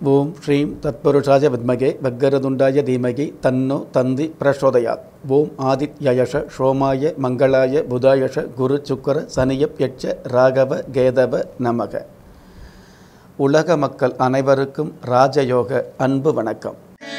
ஓம் ஸ்ரீம் தத்புருஷாய வித்மகே பக்கரதுண்டாய தீமகி தன்னோ தந்தி பிரசோதயாத் ஓம் ஆதித்யயஷ சோமாய மங்களாய புதாயஷ குரு சுக்கர சனியப் யட்ச ராகவ கேதவ நமக உலக மக்கள் அனைவருக்கும் ராஜயோக அன்பு வணக்கம்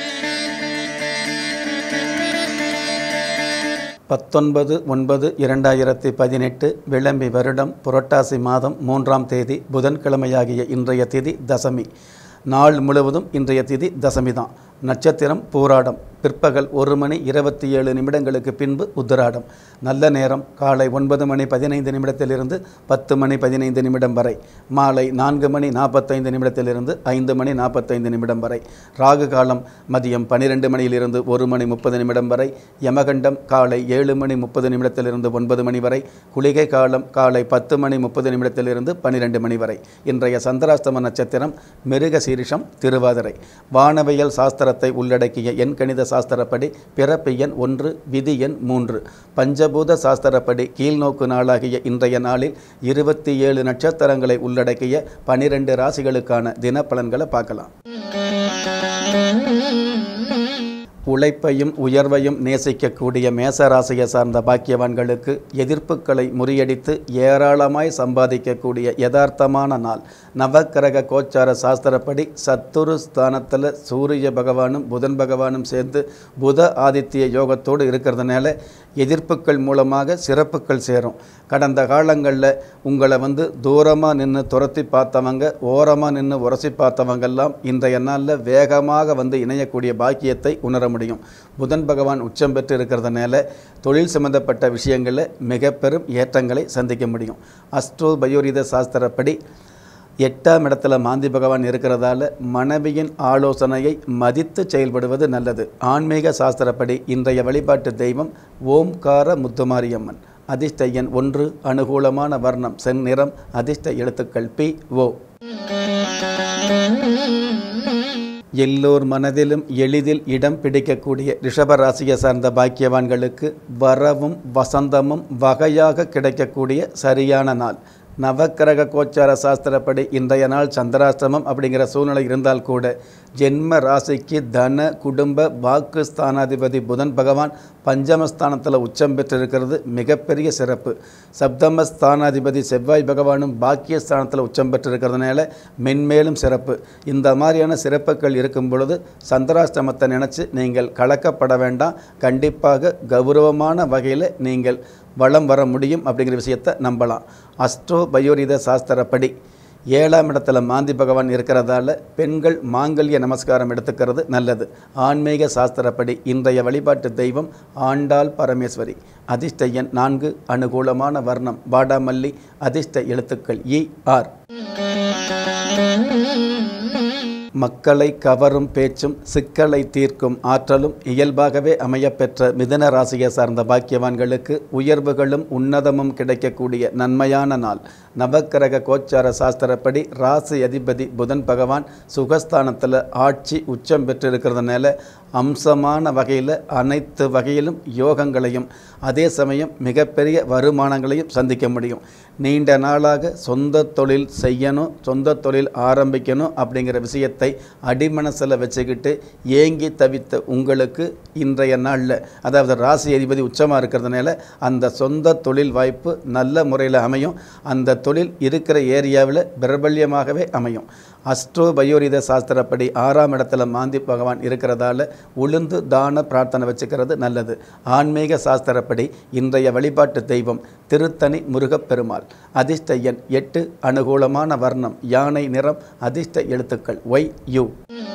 பத்தொன்பது ஒன்பது இரண்டாயிரத்தி பதினெட்டு விளம்பி வருடம் புரட்டாசி மாதம் மூன்றாம் தேதி புதன்கிழமையாகிய இன்றைய திதி தசமி நாள் முழுவதும் இன்றைய திதி தசமி தான் நட்சத்திரம் பூராடம் பிற்பகல் ஒரு மணி இருபத்தி ஏழு நிமிடங்களுக்கு பின்பு உத்திராடம் நல்ல நேரம் காலை ஒன்பது மணி பதினைந்து நிமிடத்திலிருந்து பத்து மணி பதினைந்து நிமிடம் வரை மாலை நான்கு மணி நாற்பத்தைந்து நிமிடத்திலிருந்து ஐந்து மணி நாற்பத்தைந்து நிமிடம் வரை ராகு காலம் மதியம் பன்னிரெண்டு மணியிலிருந்து ஒரு மணி முப்பது நிமிடம் வரை யமகண்டம் காலை ஏழு மணி முப்பது நிமிடத்திலிருந்து ஒன்பது மணி வரை குளிகை காலம் காலை பத்து மணி முப்பது நிமிடத்திலிருந்து பன்னிரெண்டு மணி வரை இன்றைய சந்திராஷ்டம நட்சத்திரம் மிருக சீரிஷம் திருவாதிரை வானவியல் சாஸ்திரத்தை உள்ளடக்கிய எண் கணித சாஸ்திரப்படி பிறப்பு எண் ஒன்று விதி எண் மூன்று பஞ்சபூத சாஸ்திரப்படி கீழ்நோக்கு நாளாகிய இன்றைய நாளில் இருபத்தி ஏழு நட்சத்திரங்களை உள்ளடக்கிய பனிரெண்டு ராசிகளுக்கான தினப்பலன்களை பார்க்கலாம் உழைப்பையும் உயர்வையும் நேசிக்கக்கூடிய மேச ராசியை சார்ந்த பாக்கியவான்களுக்கு எதிர்ப்புகளை முறியடித்து ஏராளமாய் சம்பாதிக்கக்கூடிய யதார்த்தமான நாள் நவக்கிரக கோச்சார சாஸ்திரப்படி சத்துரு ஸ்தானத்தில் சூரிய பகவானும் புதன் பகவானும் சேர்ந்து புத ஆதித்ய யோகத்தோடு இருக்கிறதுனால எதிர்ப்புகள் மூலமாக சிறப்புகள் சேரும் கடந்த காலங்களில் உங்களை வந்து தூரமாக நின்று துரத்தி பார்த்தவங்க ஓரமாக நின்று உரசி பார்த்தவங்கெல்லாம் இன்றைய நாளில் வேகமாக வந்து இணையக்கூடிய பாக்கியத்தை உணர முடியும் புதன் பகவான் உச்சம் பெற்று இருக்கிறதுனால தொழில் சம்பந்தப்பட்ட விஷயங்களில் மிக பெரும் ஏற்றங்களை சந்திக்க முடியும் அஸ்ட்ரோ பயோரித சாஸ்திரப்படி எட்டாம் இடத்துல மாந்தி பகவான் இருக்கிறதால மனைவியின் ஆலோசனையை மதித்து செயல்படுவது நல்லது ஆன்மீக சாஸ்திரப்படி இன்றைய வழிபாட்டு தெய்வம் ஓம்கார முத்துமாரியம்மன் அதிர்ஷ்ட எண் ஒன்று அனுகூலமான வர்ணம் செந்நிறம் அதிர்ஷ்ட எழுத்துக்கள் பி ஓ எல்லோர் மனதிலும் எளிதில் இடம் பிடிக்கக்கூடிய ரிஷபராசியை சார்ந்த பாக்கியவான்களுக்கு வரவும் வசந்தமும் வகையாக கிடைக்கக்கூடிய சரியான நாள் நவக்கிரக கோச்சார சாஸ்திரப்படி இன்றைய நாள் சந்திராஷ்டமம் அப்படிங்கிற சூழ்நிலை இருந்தால் கூட ஜென்ம ராசிக்கு தன குடும்ப வாக்கு ஸ்தானாதிபதி புதன் பகவான் பஞ்சமஸ்தானத்தில் உச்சம் பெற்றிருக்கிறது மிகப்பெரிய சிறப்பு சப்தம ஸ்தானாதிபதி செவ்வாய் பகவானும் பாக்கியஸ்தானத்தில் உச்சம் பெற்றிருக்கிறதுனால மென்மேலும் சிறப்பு இந்த மாதிரியான சிறப்புகள் இருக்கும் பொழுது சந்திராஷ்டமத்தை நினச்சி நீங்கள் கலக்கப்பட வேண்டாம் கண்டிப்பாக கௌரவமான வகையில் நீங்கள் வளம் வர முடியும் அப்படிங்கிற விஷயத்தை நம்பலாம் அஸ்ட்ரோ பயோரித சாஸ்திரப்படி ஏழாம் இடத்துல மாந்தி பகவான் இருக்கிறதால பெண்கள் மாங்கல்ய நமஸ்காரம் எடுத்துக்கிறது நல்லது ஆன்மீக சாஸ்திரப்படி இன்றைய வழிபாட்டு தெய்வம் ஆண்டாள் பரமேஸ்வரி அதிர்ஷ்ட எண் நான்கு அனுகூலமான வர்ணம் வாடாமல்லி அதிர்ஷ்ட எழுத்துக்கள் இ ஆர் மக்களை கவரும் பேச்சும் சிக்கலை தீர்க்கும் ஆற்றலும் இயல்பாகவே அமையப்பெற்ற மிதன ராசியை சார்ந்த பாக்கியவான்களுக்கு உயர்வுகளும் உன்னதமும் கிடைக்கக்கூடிய நன்மையான நாள் நவக்கிரக கோச்சார சாஸ்திரப்படி ராசி அதிபதி புதன் பகவான் சுகஸ்தானத்தில் ஆட்சி உச்சம் பெற்றிருக்கிறதுனால அம்சமான வகையில் அனைத்து வகையிலும் யோகங்களையும் அதே சமயம் மிகப்பெரிய வருமானங்களையும் சந்திக்க முடியும் நீண்ட நாளாக சொந்த தொழில் செய்யணும் சொந்த தொழில் ஆரம்பிக்கணும் அப்படிங்கிற விஷயத்தை அடிமனசில் வச்சுக்கிட்டு ஏங்கி தவித்த உங்களுக்கு இன்றைய நாளில் அதாவது ராசி அதிபதி உச்சமாக இருக்கிறதுனால அந்த சொந்த தொழில் வாய்ப்பு நல்ல முறையில் அமையும் அந்த தொழில் இருக்கிற ஏரியாவில் பிரபல்யமாகவே அமையும் அஸ்ட்ரோ பயோரித சாஸ்திரப்படி ஆறாம் இடத்துல மாந்தி பகவான் இருக்கிறதால உளுந்து தான பிரார்த்தனை வச்சுக்கிறது நல்லது ஆன்மீக சாஸ்திரப்படி இன்றைய வழிபாட்டு தெய்வம் திருத்தணி முருகப்பெருமாள் அதிர்ஷ்ட எண் எட்டு அனுகூலமான வர்ணம் யானை நிறம் அதிர்ஷ்ட எழுத்துக்கள் ஒய் யூ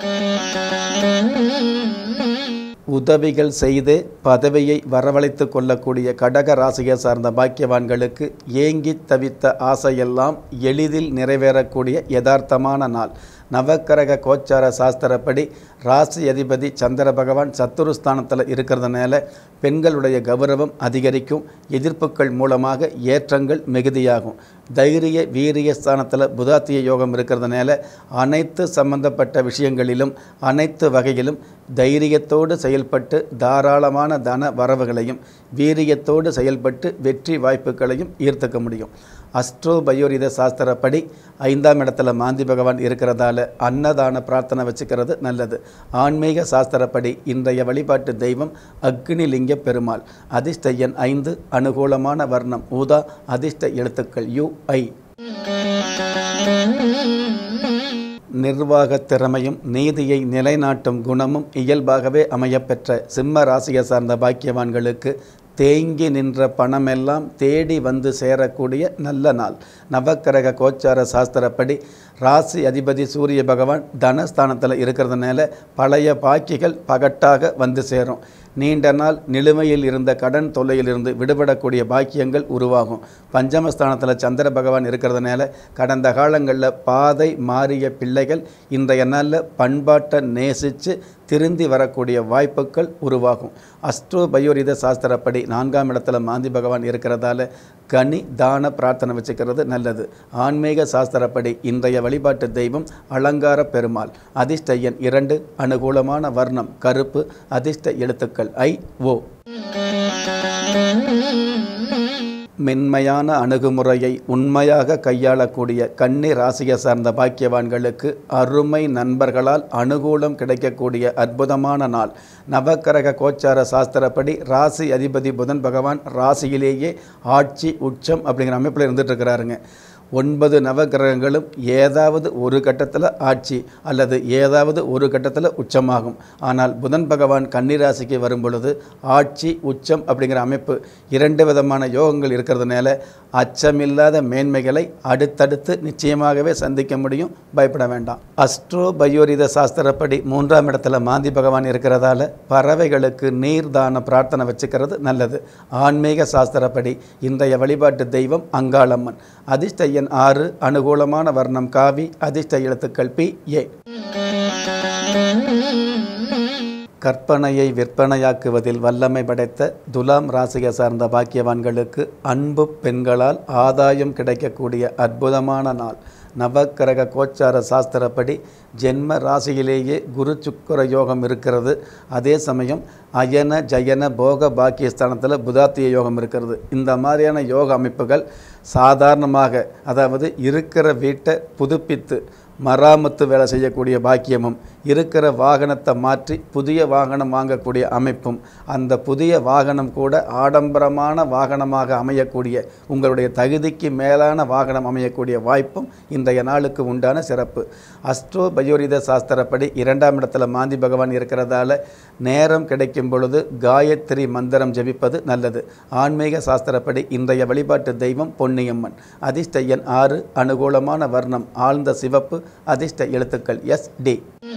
உதவிகள் செய்து பதவியை வரவழைத்து கொள்ளக்கூடிய கடக ராசியை சார்ந்த பாக்கியவான்களுக்கு ஏங்கி தவித்த ஆசையெல்லாம் எளிதில் நிறைவேறக்கூடிய யதார்த்தமான நாள் நவக்கிரக கோச்சார சாஸ்திரப்படி ராசி அதிபதி சந்திர பகவான் சத்துருஸ்தானத்தில் இருக்கிறதுனால பெண்களுடைய கௌரவம் அதிகரிக்கும் எதிர்ப்புகள் மூலமாக ஏற்றங்கள் மிகுதியாகும் தைரிய வீரிய ஸ்தானத்தில் புதாத்திய யோகம் இருக்கிறதுனால அனைத்து சம்பந்தப்பட்ட விஷயங்களிலும் அனைத்து வகையிலும் தைரியத்தோடு செயல்பட்டு தாராளமான தன வரவுகளையும் வீரியத்தோடு செயல்பட்டு வெற்றி வாய்ப்புகளையும் ஈர்த்துக்க முடியும் அஸ்ட்ரோ பயோரித சாஸ்திரப்படி ஐந்தாம் இடத்துல மாந்தி பகவான் இருக்கிறதால அன்னதான பிரார்த்தனை வச்சுக்கிறது நல்லது ஆன்மீக சாஸ்திரப்படி இன்றைய வழிபாட்டு தெய்வம் அக்னிலிங்க பெருமாள் அதிர்ஷ்ட எண் ஐந்து அனுகூலமான வர்ணம் ஊதா அதிர்ஷ்ட எழுத்துக்கள் யு ஐ நிர்வாக திறமையும் நீதியை நிலைநாட்டும் குணமும் இயல்பாகவே அமையப்பெற்ற சிம்ம ராசியை சார்ந்த பாக்கியவான்களுக்கு தேங்கி நின்ற பணமெல்லாம் தேடி வந்து சேரக்கூடிய நல்ல நாள் நவக்கிரக கோச்சார சாஸ்திரப்படி ராசி அதிபதி சூரிய பகவான் தனஸ்தானத்தில் இருக்கிறதுனால பழைய பாக்கிகள் பகட்டாக வந்து சேரும் நீண்ட நாள் நிலுவையில் இருந்த கடன் தொல்லையிலிருந்து விடுபடக்கூடிய பாக்கியங்கள் உருவாகும் பஞ்சமஸ்தானத்தில் சந்திர பகவான் இருக்கிறதுனால கடந்த காலங்களில் பாதை மாறிய பிள்ளைகள் இன்றைய நாளில் பண்பாட்டை நேசித்து திருந்தி வரக்கூடிய வாய்ப்புகள் உருவாகும் அஸ்ட்ரோ பயோரித சாஸ்திரப்படி நான்காம் இடத்துல மாந்தி பகவான் இருக்கிறதால கனி தான பிரார்த்தனை வச்சுக்கிறது நல்லது ஆன்மீக சாஸ்திரப்படி இன்றைய வழிபாட்டு தெய்வம் அலங்கார பெருமாள் அதிர்ஷ்ட எண் இரண்டு அனுகூலமான வர்ணம் கருப்பு அதிர்ஷ்ட எழுத்துக்கள் ஐ ஓ மென்மையான அணுகுமுறையை உண்மையாக கையாளக்கூடிய கன்னி ராசியை சார்ந்த பாக்கியவான்களுக்கு அருமை நண்பர்களால் அனுகூலம் கிடைக்கக்கூடிய அற்புதமான நாள் நவக்கிரக கோச்சார சாஸ்திரப்படி ராசி அதிபதி புதன் பகவான் ராசியிலேயே ஆட்சி உச்சம் அப்படிங்கிற அமைப்பில் இருந்துட்டு இருக்கிறாருங்க ஒன்பது நவகிரகங்களும் ஏதாவது ஒரு கட்டத்தில் ஆட்சி அல்லது ஏதாவது ஒரு கட்டத்தில் உச்சமாகும் ஆனால் புதன் பகவான் கன்னிராசிக்கு வரும் பொழுது ஆட்சி உச்சம் அப்படிங்கிற அமைப்பு இரண்டு விதமான யோகங்கள் இருக்கிறதுனால அச்சமில்லாத மேன்மைகளை அடுத்தடுத்து நிச்சயமாகவே சந்திக்க முடியும் பயப்பட வேண்டாம் அஸ்ட்ரோ பயோரித சாஸ்திரப்படி மூன்றாம் இடத்துல மாந்தி பகவான் இருக்கிறதால பறவைகளுக்கு நீர் தான பிரார்த்தனை வச்சுக்கிறது நல்லது ஆன்மீக சாஸ்திரப்படி இன்றைய வழிபாட்டு தெய்வம் அங்காளம்மன் அதிர்ஷ்ட எண் ஆறு அனுகூலமான வர்ணம் காவி அதிர்ஷ்ட எழுத்துக்கள் பி ஏ கற்பனையை விற்பனையாக்குவதில் வல்லமை படைத்த துலாம் ராசியை சார்ந்த பாக்கியவான்களுக்கு அன்பு பெண்களால் ஆதாயம் கிடைக்கக்கூடிய அற்புதமான நாள் நவக்கிரக கோச்சார சாஸ்திரப்படி ஜென்ம ராசியிலேயே குரு சுக்கர யோகம் இருக்கிறது அதே சமயம் அயன ஜயன போக பாக்கியஸ்தானத்தில் புதாத்திய யோகம் இருக்கிறது இந்த மாதிரியான யோக அமைப்புகள் சாதாரணமாக அதாவது இருக்கிற வீட்டை புதுப்பித்து மராமத்து வேலை செய்யக்கூடிய பாக்கியமும் இருக்கிற வாகனத்தை மாற்றி புதிய வாகனம் வாங்கக்கூடிய அமைப்பும் அந்த புதிய வாகனம் கூட ஆடம்பரமான வாகனமாக அமையக்கூடிய உங்களுடைய தகுதிக்கு மேலான வாகனம் அமையக்கூடிய வாய்ப்பும் இன்றைய நாளுக்கு உண்டான சிறப்பு அஸ்ட்ரோ பயோரித சாஸ்திரப்படி இரண்டாம் இடத்துல மாந்தி பகவான் இருக்கிறதால நேரம் கிடைக்கும் பொழுது காயத்ரி மந்திரம் ஜெபிப்பது நல்லது ஆன்மீக சாஸ்திரப்படி இன்றைய வழிபாட்டு தெய்வம் பொன்னியம்மன் அதிர்ஷ்ட எண் ஆறு அனுகூலமான வர்ணம் ஆழ்ந்த சிவப்பு அதிர்ஷ்ட எழுத்துக்கள் எஸ் டி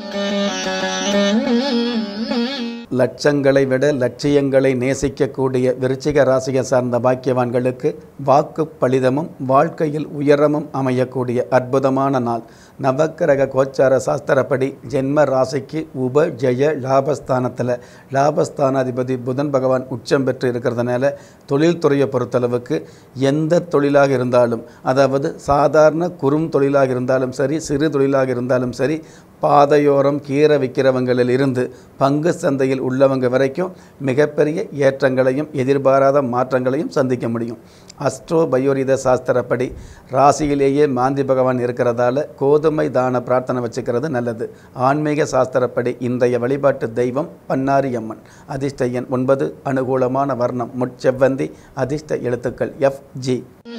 லட்சங்களை விட லட்சியங்களை நேசிக்கக்கூடிய விருச்சிக ராசியை சார்ந்த பாக்கியவான்களுக்கு வாக்கு பலிதமும் வாழ்க்கையில் உயரமும் அமையக்கூடிய அற்புதமான நாள் நவக்கிரக கோச்சார சாஸ்திரப்படி ஜென்ம ராசிக்கு உப ஜெய லாபஸ்தானத்தில் லாபஸ்தானாதிபதி புதன் பகவான் உச்சம் பெற்று இருக்கிறதுனால தொழில்துறையை பொறுத்தளவுக்கு எந்த தொழிலாக இருந்தாலும் அதாவது சாதாரண குறும் தொழிலாக இருந்தாலும் சரி சிறு தொழிலாக இருந்தாலும் சரி பாதையோரம் கீரை விற்கிறவங்களில் இருந்து பங்கு சந்தையில் உள்ளவங்க வரைக்கும் மிகப்பெரிய ஏற்றங்களையும் எதிர்பாராத மாற்றங்களையும் சந்திக்க முடியும் அஸ்ட்ரோ பயோரித சாஸ்திரப்படி ராசியிலேயே மாந்தி பகவான் இருக்கிறதால கோதுமை தான பிரார்த்தனை வச்சுக்கிறது நல்லது ஆன்மீக சாஸ்திரப்படி இன்றைய வழிபாட்டு தெய்வம் பன்னாரி அம்மன் அதிர்ஷ்ட எண் ஒன்பது அனுகூலமான வர்ணம் முட்செவ்வந்தி அதிர்ஷ்ட எழுத்துக்கள் எஃப் ஜி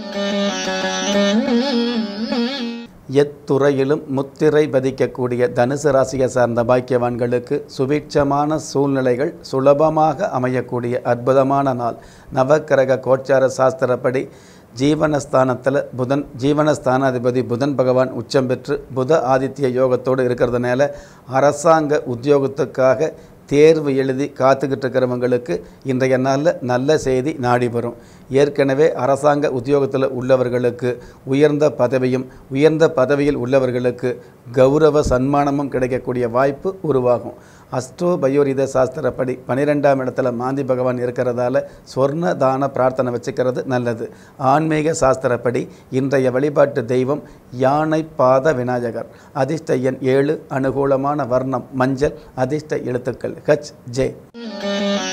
எத்துறையிலும் முத்திரை பதிக்கக்கூடிய தனுசு ராசியை சார்ந்த பாக்கியவான்களுக்கு சுபிட்சமான சூழ்நிலைகள் சுலபமாக அமையக்கூடிய அற்புதமான நாள் நவக்கிரக கோச்சார சாஸ்திரப்படி ஜீவனஸ்தானத்தில் புதன் ஜீவனஸ்தானாதிபதி புதன் பகவான் உச்சம் பெற்று புத ஆதித்ய யோகத்தோடு இருக்கிறதுனால அரசாங்க உத்தியோகத்துக்காக தேர்வு எழுதி காத்துக்கிட்டு இருக்கிறவங்களுக்கு இன்றைய நாளில் நல்ல செய்தி நாடி வரும் ஏற்கனவே அரசாங்க உத்தியோகத்தில் உள்ளவர்களுக்கு உயர்ந்த பதவியும் உயர்ந்த பதவியில் உள்ளவர்களுக்கு கௌரவ சன்மானமும் கிடைக்கக்கூடிய வாய்ப்பு உருவாகும் அஸ்ட்ரோ பயோரித சாஸ்திரப்படி பன்னிரெண்டாம் இடத்துல மாந்தி பகவான் இருக்கிறதால சொர்ண தான பிரார்த்தனை வச்சுக்கிறது நல்லது ஆன்மீக சாஸ்திரப்படி இன்றைய வழிபாட்டு தெய்வம் யானை பாத விநாயகர் அதிர்ஷ்ட எண் ஏழு அனுகூலமான வர்ணம் மஞ்சள் அதிர்ஷ்ட எழுத்துக்கள் ஹச் ஜே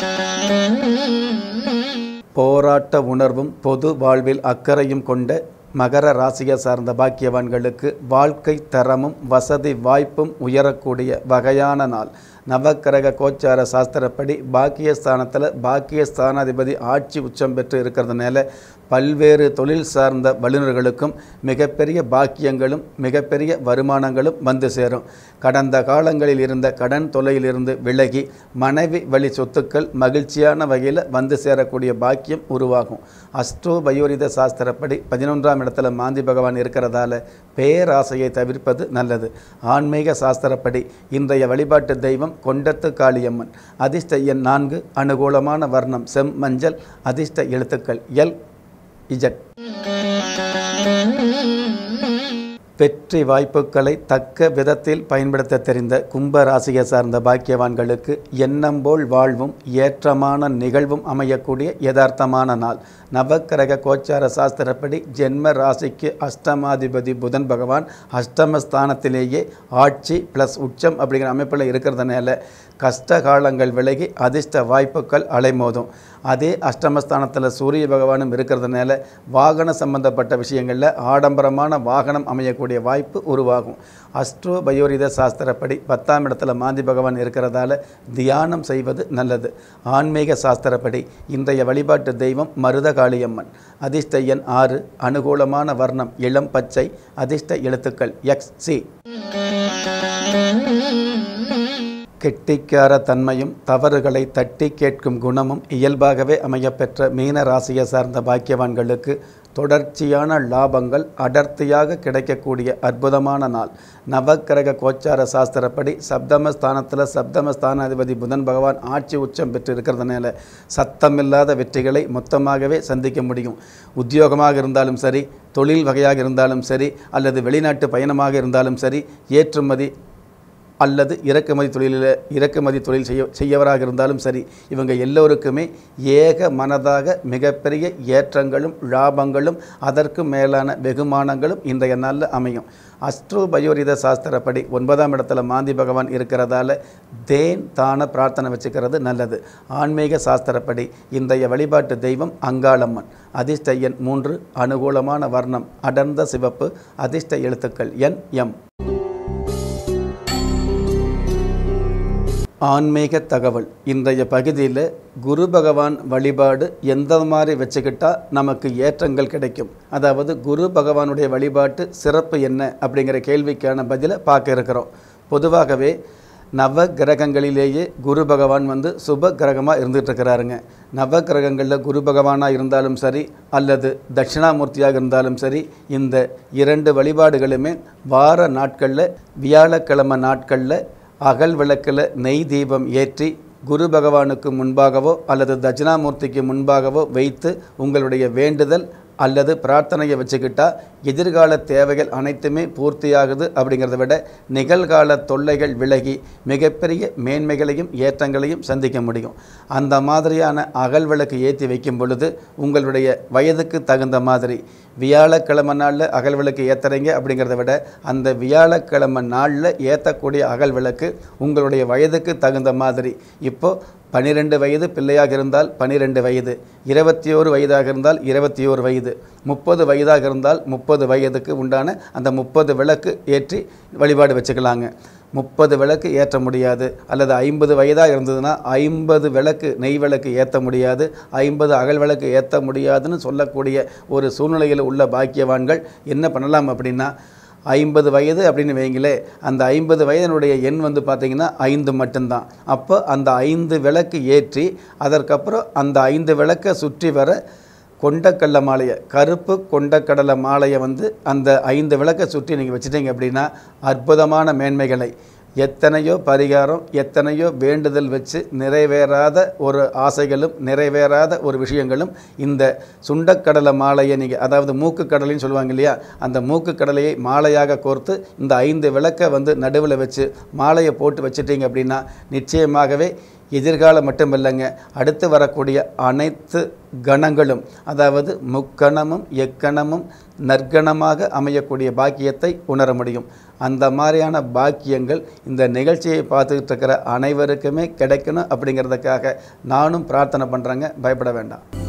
போராட்ட உணர்வும் பொது வாழ்வில் அக்கறையும் கொண்ட மகர ராசியை சார்ந்த பாக்கியவான்களுக்கு வாழ்க்கை தரமும் வசதி வாய்ப்பும் உயரக்கூடிய வகையான நாள் நவக்கிரக கோச்சார சாஸ்திரப்படி பாக்கியஸ்தானத்தில் பாக்கியஸ்தானாதிபதி ஆட்சி உச்சம் பெற்று இருக்கிறதுனால பல்வேறு தொழில் சார்ந்த வல்லுநர்களுக்கும் மிகப்பெரிய பாக்கியங்களும் மிகப்பெரிய வருமானங்களும் வந்து சேரும் கடந்த காலங்களில் இருந்த கடன் தொல்லையிலிருந்து விலகி மனைவி வழி சொத்துக்கள் மகிழ்ச்சியான வகையில் வந்து சேரக்கூடிய பாக்கியம் உருவாகும் அஸ்ட்ரோ பயோரித சாஸ்திரப்படி பதினொன்றாம் இடத்துல மாந்தி பகவான் இருக்கிறதால பேராசையை தவிர்ப்பது நல்லது ஆன்மீக சாஸ்திரப்படி இன்றைய வழிபாட்டு தெய்வம் கொண்டத்து காளியம்மன் அதிர்ஷ்ட எண் நான்கு அனுகூலமான வர்ணம் செம் மஞ்சள் அதிர்ஷ்ட எழுத்துக்கள் எல் இஜட் வெற்றி வாய்ப்புகளை தக்க விதத்தில் பயன்படுத்த தெரிந்த கும்ப ராசியை சார்ந்த பாக்கியவான்களுக்கு எண்ணம் போல் வாழ்வும் ஏற்றமான நிகழ்வும் அமையக்கூடிய யதார்த்தமான நாள் நவக்கிரக கோச்சார சாஸ்திரப்படி ஜென்ம ராசிக்கு அஷ்டமாதிபதி புதன் பகவான் அஷ்டமஸ்தானத்திலேயே ஆட்சி ப்ளஸ் உச்சம் அப்படிங்கிற அமைப்பில் இருக்கிறதுனால கஷ்ட காலங்கள் விலகி அதிர்ஷ்ட வாய்ப்புகள் அலைமோதும் அதே அஷ்டமஸ்தானத்தில் சூரிய பகவானும் இருக்கிறதுனால வாகன சம்பந்தப்பட்ட விஷயங்களில் ஆடம்பரமான வாகனம் அமையக்கூடிய வாய்ப்பு உருவாகும் அஸ்ட்ரோ பயோரித சாஸ்திரப்படி பத்தாம் இடத்துல மாந்தி பகவான் இருக்கிறதால தியானம் செய்வது நல்லது ஆன்மீக சாஸ்திரப்படி இன்றைய வழிபாட்டு தெய்வம் மருதகாளியம்மன் அதிர்ஷ்ட எண் ஆறு அனுகூலமான வர்ணம் இளம் பச்சை அதிர்ஷ்ட எழுத்துக்கள் எக்ஸ் சி கெட்டிக்கார தன்மையும் தவறுகளை தட்டி கேட்கும் குணமும் இயல்பாகவே அமையப்பெற்ற மீன ராசியை சார்ந்த பாக்கியவான்களுக்கு தொடர்ச்சியான லாபங்கள் அடர்த்தியாக கிடைக்கக்கூடிய அற்புதமான நாள் நவக்கிரக கோச்சார சாஸ்திரப்படி சப்தமஸ்தானத்தில் சப்தமஸ்தானாதிபதி புதன் பகவான் ஆட்சி உச்சம் பெற்று இருக்கிறதுனால சத்தமில்லாத வெற்றிகளை மொத்தமாகவே சந்திக்க முடியும் உத்தியோகமாக இருந்தாலும் சரி தொழில் வகையாக இருந்தாலும் சரி அல்லது வெளிநாட்டு பயணமாக இருந்தாலும் சரி ஏற்றுமதி அல்லது இறக்குமதி தொழிலில் இறக்குமதி தொழில் செய்ய செய்யவராக இருந்தாலும் சரி இவங்க எல்லோருக்குமே ஏக மனதாக மிகப்பெரிய ஏற்றங்களும் லாபங்களும் அதற்கு மேலான வெகுமானங்களும் இன்றைய நாளில் அமையும் அஸ்ட்ரோ பயோரித சாஸ்திரப்படி ஒன்பதாம் இடத்துல மாந்தி பகவான் இருக்கிறதால தேன் தான பிரார்த்தனை வச்சுக்கிறது நல்லது ஆன்மீக சாஸ்திரப்படி இன்றைய வழிபாட்டு தெய்வம் அங்காளம்மன் அதிர்ஷ்ட எண் மூன்று அனுகூலமான வர்ணம் அடர்ந்த சிவப்பு அதிர்ஷ்ட எழுத்துக்கள் என் எம் ஆன்மீக தகவல் இன்றைய பகுதியில் குரு பகவான் வழிபாடு எந்த மாதிரி வச்சுக்கிட்டா நமக்கு ஏற்றங்கள் கிடைக்கும் அதாவது குரு பகவானுடைய வழிபாட்டு சிறப்பு என்ன அப்படிங்கிற கேள்விக்கான பதிலை பார்க்க இருக்கிறோம் பொதுவாகவே நவ கிரகங்களிலேயே குரு பகவான் வந்து சுப கிரகமாக இருந்துகிட்டு இருக்கிறாருங்க நவ கிரகங்களில் குரு பகவானாக இருந்தாலும் சரி அல்லது தட்சிணாமூர்த்தியாக இருந்தாலும் சரி இந்த இரண்டு வழிபாடுகளுமே வார நாட்களில் வியாழக்கிழமை நாட்களில் அகல் விளக்கில் நெய் தீபம் ஏற்றி குரு பகவானுக்கு முன்பாகவோ அல்லது தட்சிணாமூர்த்திக்கு முன்பாகவோ வைத்து உங்களுடைய வேண்டுதல் அல்லது பிரார்த்தனையை வச்சுக்கிட்டா எதிர்கால தேவைகள் அனைத்துமே பூர்த்தியாகுது அப்படிங்கிறத விட நிகழ்கால தொல்லைகள் விலகி மிகப்பெரிய மேன்மைகளையும் ஏற்றங்களையும் சந்திக்க முடியும் அந்த மாதிரியான அகல் விளக்கு ஏற்றி வைக்கும் பொழுது உங்களுடைய வயதுக்கு தகுந்த மாதிரி வியாழக்கிழமை நாளில் அகல் விளக்கு ஏற்றுறீங்க அப்படிங்கிறத விட அந்த வியாழக்கிழமை நாளில் ஏற்றக்கூடிய அகல் விளக்கு உங்களுடைய வயதுக்கு தகுந்த மாதிரி இப்போது பன்னிரெண்டு வயது பிள்ளையாக இருந்தால் பன்னிரெண்டு வயது இருபத்தி ஓரு வயதாக இருந்தால் இருபத்தி ஓரு வயது முப்பது வயதாக இருந்தால் முப்பது வயதுக்கு உண்டான அந்த முப்பது விளக்கு ஏற்றி வழிபாடு வச்சுக்கலாங்க முப்பது விளக்கு ஏற்ற முடியாது அல்லது ஐம்பது வயதாக இருந்ததுன்னா ஐம்பது விளக்கு நெய் விளக்கு ஏற்ற முடியாது ஐம்பது அகல் விளக்கு ஏற்ற முடியாதுன்னு சொல்லக்கூடிய ஒரு சூழ்நிலையில் உள்ள பாக்கியவான்கள் என்ன பண்ணலாம் அப்படின்னா ஐம்பது வயது அப்படின்னு வைங்களே அந்த ஐம்பது வயதினுடைய எண் வந்து பார்த்திங்கன்னா ஐந்து மட்டும்தான் அப்போ அந்த ஐந்து விளக்கு ஏற்றி அதற்கப்புறம் அந்த ஐந்து விளக்கை சுற்றி வர கொண்டக்கடலை மாலையை கருப்பு கொண்டக்கடலை மாலையை வந்து அந்த ஐந்து விளக்கை சுற்றி நீங்கள் வச்சுட்டீங்க அப்படின்னா அற்புதமான மேன்மைகளை எத்தனையோ பரிகாரம் எத்தனையோ வேண்டுதல் வச்சு நிறைவேறாத ஒரு ஆசைகளும் நிறைவேறாத ஒரு விஷயங்களும் இந்த சுண்டக்கடலை மாலையை நீங்கள் அதாவது மூக்கு கடலைன்னு சொல்லுவாங்க இல்லையா அந்த மூக்கு கடலையை மாலையாக கோர்த்து இந்த ஐந்து விளக்கை வந்து நடுவில் வச்சு மாலையை போட்டு வச்சிட்டீங்க அப்படின்னா நிச்சயமாகவே எதிர்காலம் மட்டுமில்லைங்க அடுத்து வரக்கூடிய அனைத்து கணங்களும் அதாவது முக்கணமும் எக்கணமும் நற்கணமாக அமையக்கூடிய பாக்கியத்தை உணர முடியும் அந்த மாதிரியான பாக்கியங்கள் இந்த நிகழ்ச்சியை பார்த்துக்கிட்டு இருக்கிற அனைவருக்குமே கிடைக்கணும் அப்படிங்கிறதுக்காக நானும் பிரார்த்தனை பண்ணுறேங்க பயப்பட வேண்டாம்